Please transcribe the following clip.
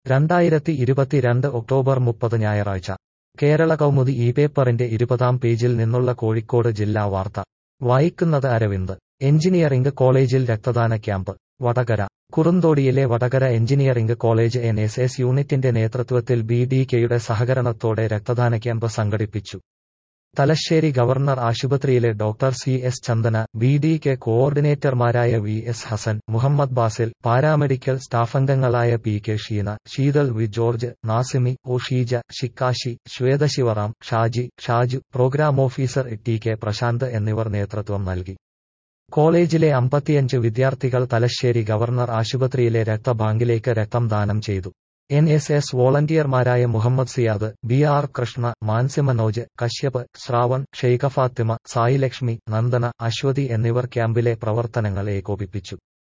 രണ്ടായിരത്തി ഇരുപത്തിരണ്ട് ഒക്ടോബർ മുപ്പത് ഞായറാഴ്ച കേരള കൗമുദി ഈ പേപ്പറിന്റെ ഇരുപതാം പേജിൽ നിന്നുള്ള കോഴിക്കോട് ജില്ലാ വാർത്ത വായിക്കുന്നത് അരവിന്ദ് എഞ്ചിനീയറിംഗ് കോളേജിൽ രക്തദാന ക്യാമ്പ് വടകര കുറുന്തോടിയിലെ Vadakara engineering college N S S യൂണിറ്റിന്റെ നേതൃത്വത്തിൽ ബി ഡി കെയുടെ സഹകരണത്തോടെ രക്തദാന ക്യാമ്പ് സംഘടിപ്പിച്ചു തലശ്ശേരി ഗവർണർ ആശുപത്രിയിലെ doctor C S Chandana B D K കോഓർഡിനേറ്റർമാരായ V S Hasan Muhammad Basil paramedical സ്റ്റാഫംഗങ്ങളായ P K Sheena Sheethal V George Nasimi O Sheeja Shikkashi Swetha Sivaram Shaji Shaju programme officer T K Prasanth എന്നിവർ നേതൃത്വം നൽകി കോളേജിലെ അമ്പത്തിയഞ്ച് വിദ്യാർത്ഥികൾ തലശ്ശേരി ഗവർണർ ആശുപത്രിയിലെ രക്തബാങ്കിലേക്ക് രക്തം ദാനം ചെയ്തു എൻ എസ് എസ് വോളണ്ടിയർമാരായ മുഹമ്മദ് സിയാദ് ബി ആർ കൃഷ്ണ മാൻസി മനോജ് കശ്യപ് ശ്രാവൺ ഷെയ്ഖ ഫാത്തിമ സായിലക്ഷ്മി നന്ദന അശ്വതി എന്നിവർ ക്യാമ്പിലെ പ്രവർത്തനങ്ങൾ ഏകോപിപ്പിച്ചു